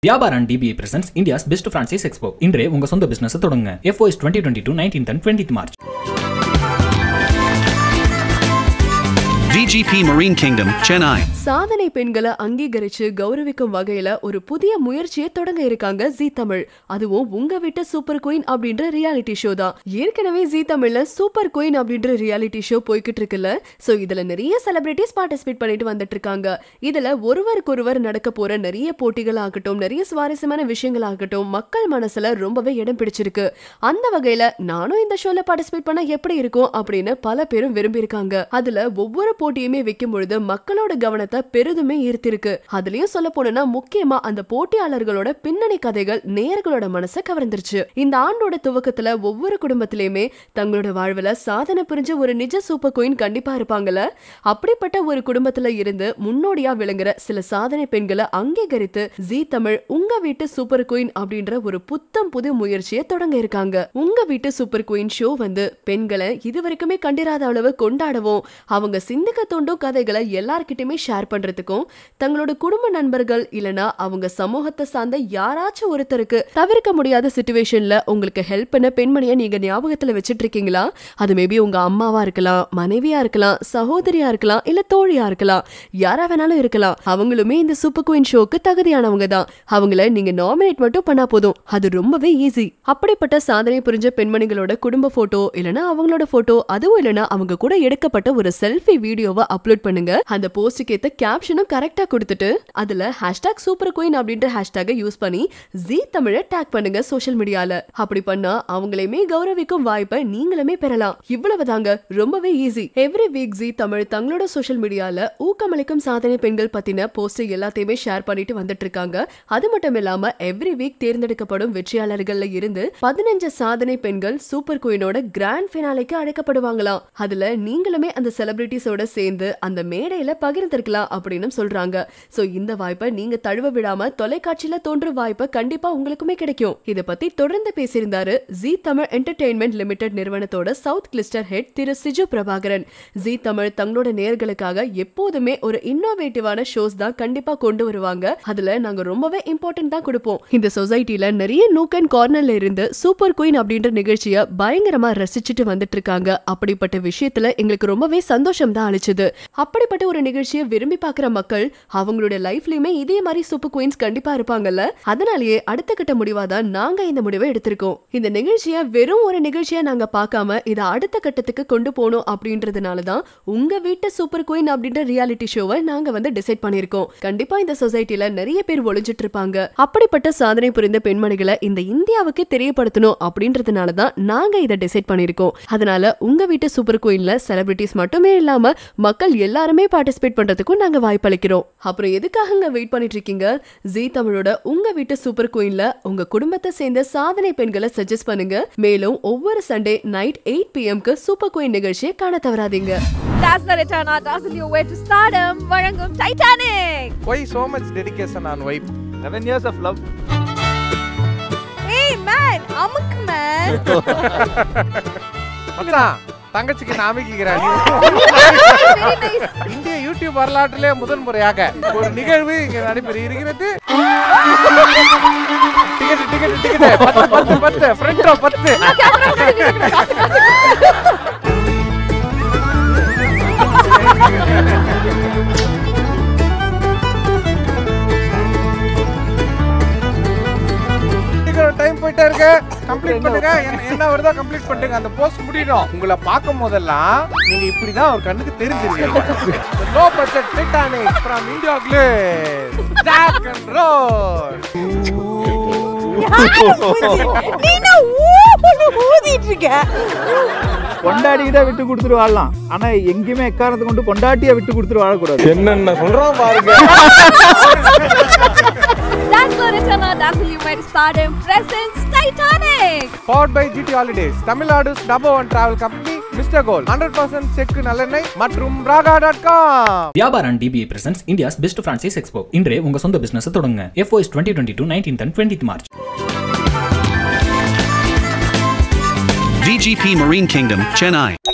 வியாபாரன் DPI presents India's best franchise expo இன்றே உங்க சொந்த பிசினஸ் தொடங்குங்க FOS twenty twenty two nineteen and twenty March VGP Marine Kingdom, Chennai. சாதனை பெண்களை அங்கீகரிச்சு கௌரவிக்கும் வகையில ஒரு புதிய முயற்சியை தொடங்க இருக்காங்க ஜி தமிழ் அதுவும் உங்க வீட்டு சூப்பர் குயின் அப்படின்ற ரியாலிட்டி ஷோ தான் ஏற்கனவே ஜி தமிழ்ல சூப்பர் குயின் அப்படின்ற ரியாலிட்டி ஷோ போய்கிட்டு இருக்குல்ல சோ இதுல நிறைய செலிபிரிட்டிஸ் பார்ட்டிசிபேட் பண்ணிட்டு வந்துட்டு இருக்காங்க இதுல ஒருவருக்கொருவர் நடக்க போற நிறைய போட்டிகள் ஆகட்டும் நிறைய சுவாரஸ்யமான விஷயங்கள் ஆகட்டும் மக்கள் மனசுல ரொம்பவே இடம் பிடிச்சிருக்கு அந்த வகையில நானும் இந்த ஷோல பார்ட்டிசிபேட் பண்ணா எப்படி இருக்கும் அப்படின்னு பல பேரும் விரும்பி இருக்காங்க அதுல ஒவ்வொரு போட்டியுமே வைக்கும் பொழுது மக்களோட கவனத்தை பெரிதுமே ஈர்த்திருக்கு அதுலயும் சொல்ல போனா முக்கியமா அந்த போட்டியாளர்களோட பின்னணி கதைகள் நேயர்களோட மனசை கவர்ந்துருச்சு இந்த ஆண்டோட துவக்கத்துல ஒவ்வொரு குடும்பத்திலயுமே தங்களோட வாழ்வுல சாதனை புரிஞ்ச ஒரு நிஜ சூப்பர் குயின் கண்டிப்பா இருப்பாங்கல்ல அப்படிப்பட்ட ஒரு குடும்பத்துல இருந்து முன்னோடியா விளங்குற சில சாதனை பெண்களை அங்கீகரித்து ஜி தமிழ் உங்க வீட்டு சூப்பர் குயின் அப்படின்ற ஒரு புத்தம் புது முயற்சியை தொடங்க இருக்காங்க உங்க வீட்டு சூப்பர் குயின் ஷோ வந்து பெண்களை இதுவரைக்குமே கண்டிராத அளவு கொண்டாடவும் அவங்க சிந்திக்க தோண்டும் கதைகளை எல்லார்கிட்டயுமே ஷேர் பண்றதுக்கும் தங்களோட குடும்ப நண்பர்கள் இல்லனா அவங்க சமூகத்தை சார்ந்த யாராச்சும் ஒருத்தருக்கு தவிர்க்க முடியாத சுச்சுவேஷன்ல உங்களுக்கு ஹெல்ப் பண்ண பெண்மணியை நீங்க ஞாபகத்துல வச்சிட்டு இருக்கீங்களா அது மேபி உங்க அம்மாவா இருக்கலாம் மனைவியா இருக்கலாம் சகோதரியா இருக்கலாம் இல்ல தோழியா இருக்கலாம் யாரா வேணாலும் இருக்கலாம் அவங்களுமே இந்த சூப்பர் குயின் ஷோக்கு தகுதியானவங்க தான் அவங்கள நீங்க நாமினேட் மட்டும் பண்ணா போதும் அது ரொம்பவே ஈஸி அப்படிப்பட்ட சாதனை புரிஞ்ச பெண்மணிகளோட குடும்ப போட்டோ இல்லனா அவங்களோட போட்டோ அதுவும் இல்லனா அவங்க கூட எடுக்கப்பட்ட ஒரு செல்ஃபி வீடியோவை அப்லோட் பண்ணுங்க அந்த போஸ்டுக்கு ஏத்த கேப்ஷனும் கரெக்டா கொடுத்துட்டு அதுல ஹேஷ்டாக் சூப்பர் குயின் அப்படின்ற ஹேஷ்டாக யூஸ் பண்ணி ஜி தமிழை டேக் பண்ணுங்க சோஷியல் மீடியால அப்படி பண்ணா அவங்களையுமே கௌரவிக்கும் வாய்ப்பை நீங்களுமே பெறலாம் இவ்வளவுதாங்க ரொம்பவே easy every week Zee Tamil தங்களோட சோஷியல் மீடியால ஊக்கமளிக்கும் சாதனை பெண்கள் பத்தின போஸ்ட் எல்லாத்தையுமே ஷேர் பண்ணிட்டு வந்துட்டு இருக்காங்க அது மட்டும் இல்லாம எவ்ரி வீக் தேர்ந்தெடுக்கப்படும் வெற்றியாளர்கள்ல இருந்து பதினஞ்சு சாதனை பெண்கள் சூப்பர் குயினோட கிராண்ட் ஃபினாலைக்கு அழைக்கப்படுவாங்களாம் அதுல நீங்களுமே அந்த செலிபிரிட்டிஸோட சேர்ந்து அந்த மேடையில பகிர்ந்திருக்கலாம் அப்படின்னு சொல்றாங்க சோ இந்த வாய்ப்பை நீங்க தழுவ விடாம தொலைக்காட்சியில தோன்றும் வாய்ப்பை கண்டிப்பா உங்களுக்குமே கிடைக்கும் இத பத்தி தொடர்ந்து பேசியிருந்தாரு ஜி தமிழ் என்டர்டெயின்மெண்ட் லிமிடெட் நிறுவனத்தோட சவுத் கிளிஸ்டர் ஹெட் திரு சிஜு பிரபாகரன் ஜி தமிழ் தங்களோட நேர்களுக்காக எப்போதுமே ஒரு இன்னோவேட்டிவான ஷோஸ் தான் கண்டிப்பா கொண்டு வருவாங்க அதுல நாங்க ரொம்பவே இம்பார்ட்டன்ட் தான் கொடுப்போம் இந்த சொசைட்டில நிறைய நூக் அண்ட் கார்னர்ல இருந்து சூப்பர் குயின் அப்படின்ற நிகழ்ச்சியை பயங்கரமா ரசிச்சுட்டு வந்துட்டு இருக்காங்க அப்படிப்பட்ட விஷயத்துல எங்களுக்கு ரொம்பவே சந்தோஷம் தான் அளிச்சது அப்படிப்பட்ட ஒரு நிகழ்ச்சியை விரும்பி பார்க்குற மக்கள் அவங்களுடைய லைஃப்லயுமே இதே மாதிரி சூப்பர் குயின்ஸ் கண்டிப்பா இருப்பாங்கல்ல அதனாலேயே அடுத்த கட்ட முடிவா தான் நாங்க இந்த முடிவை எடுத்திருக்கோம் இந்த நிகழ்ச்சியை வெறும் ஒரு நிகழ்ச்சியா நாங்க பார்க்காம இதை அடுத்த கட்டத்துக்கு கொண்டு போகணும் அப்படின்றதுனால தான் உங்க வீட்டு சூப்பர் குயின் அப்படின்ற ரியாலிட்டி ஷோவை நாங்க வந்து டிசைட் பண்ணிருக்கோம் கண்டிப்பா இந்த சொசைட்டில நிறைய பேர் ஒளிஞ்சிட்டு இருப்பாங்க அப்படிப்பட்ட சாதனை புரிந்த பெண்மணிகளை இந்த இந்தியாவுக்கு தெரியப்படுத்தணும் அப்படின்றதுனால தான் நாங்க இதை டிசைட் பண்ணிருக்கோம் அதனால உங்க வீட்டு சூப்பர் குயின்ல செலிபிரிட்டிஸ் மட்டுமே இல்லாம மக்கள் எல்லாருமே பார்ட்டிசிபேட் பண்றதுக்கும் நாங்க வாய்ப்பளிக்கிறோம் அப்புறம் எதுக்காக வெயிட் பண்ணிட்டு இருக்கீங்க ஜி தமிழோட உங்க வீட்டு சூப்பர் குயின்ல உங்க குடும்பத்தை சேர்ந்த சாதனை பெண்களை சஜஸ்ட் பண்ணுங்க மேலும் ஒவ்வொரு சண்டே நைட் எயிட் பிஎம்க்கு சூப்பர் குயின் நிகழ்ச்சியை காண தவறாதீங்க Dazzler Eterna dazzle your way to stardom வழங்கும் Titanic Why so much dedication on wife? 11 years of love. ஏய் மேன் அமுக்கு மேன் மச்சான் தங்கச்சிக்கு நாமிக்கிறான் இந்திய யூடியூப் வரலாற்றிலே முதன் முறையாக ஒரு நிகழ்வு இங்க நடைபெற இருக்கிறது டிக்கெட் டிக்கெட் டிக்கெட் பத்து பத்து பத்து ஃப்ரண்ட் ரோ பத்து டைம் போயிட்டே இருக்கு கம்ப்ளீட் பண்ணுங்க என்ன- என்ன வருதோ கம்ப்ளீட் பண்ணுங்க அந்த போஸ்ட் முடியணும் உங்களை பார்க்கும் போதெல்லாம் நீங்க இப்படிதான் ஒரு கண்ணுக்கு தெரிஞ்சிருக்கீங்க low budget Titanic from India class Jack and roll நீ என்ன ஊன்னு ஊதிட்டு இருக்க பொண்டாட்டிக்கிட்ட விட்டு கொடுத்துட்டு வாழலாம் ஆனா எங்கேயுமே எக்காரணத்தை கொண்டு பொண்டாட்டிய விட்டு கொடுத்துட்டு வாழக்கூடாது என்னென்ன சொல்றோம் பாருங்க Dazzler Eterna dazzle your way to stardom presents Titanic powered by GT holidays Tamil Nadu number one travel company mister gold hundred percent செக்கு நல்லெண்ணெய் மற்றும் ராகா டாட் காம் வியாபாரன் DPI presents India's best franchise expo இன்றே உங்க சொந்த பிசினஸ் தொடங்குங்க FOS twenty twenty two nineteen and twenty March VGP Marine Kingdom, Chennai.